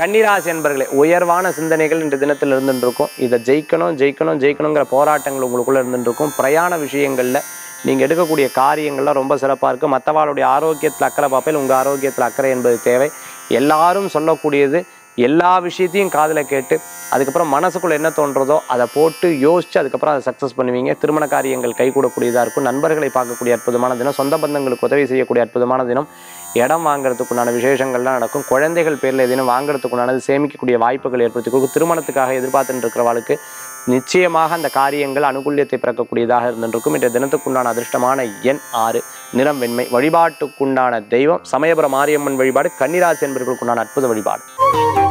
கன்னிராசி என்பர்களே உயர்வான சிந்தனைகள் இன்று தினத்தில் இருந்துட்டு இருக்கும் இதை ஜெயிக்கணும் ஜெயிக்கணும் ஜெயிக்கணுங்கிற போராட்டங்கள் உங்களுக்குள்ள இருந்துட்டு இருக்கும் பிரயாண விஷயங்கள்ல நீங்க எடுக்கக்கூடிய காரியங்கள்லாம் ரொம்ப சிறப்பா இருக்கு மற்றவாளுடைய ஆரோக்கியத்தில் அக்கறை பார்ப்பேன் உங்க ஆரோக்கியத்தில் அக்கறை என்பது தேவை எல்லாரும் சொல்லக்கூடியது எல்லா விஷயத்தையும் காதில் கேட்டு அதுக்கப்புறம் மனசுக்குள்ள என்ன தோன்றதோ அதை போட்டு யோசிச்சு அதுக்கப்புறம் அதை சக்ஸஸ் பண்ணுவீங்க திருமண காரியங்கள் கைகூடக்கூடியதாக இருக்கும் நண்பர்களை பார்க்கக்கூடிய அற்புதமான தினம் சொந்த பந்தங்களுக்கு உதவி செய்யக்கூடிய அற்புதமான தினம் இடம் வாங்குறதுக்குண்டான விசேஷங்கள்லாம் நடக்கும் குழந்தைகள் பேரில் எதுவும் வாங்குறதுக்குண்டானது சேமிக்கக்கூடிய வாய்ப்புகள் ஏற்படுத்தி கொடுக்கும் திருமணத்துக்காக எதிர்பார்த்துட்டு இருக்கிறவளுக்கு நிச்சயமாக அந்த காரியங்கள் அனுகூல்யத்தை பிறக்கக்கூடியதாக இருந்திருக்கும் இன்றைய தினத்துக்குண்டான அதிர்ஷ்டமான எண் ஆறு நிறம் வெண்மை வழிபாட்டுக்குண்டான தெய்வம் சமயபுரம் மாரியம்மன் வழிபாடு கன்னிராசி என்பவர்களுக்குண்டான அற்புத வழிபாடு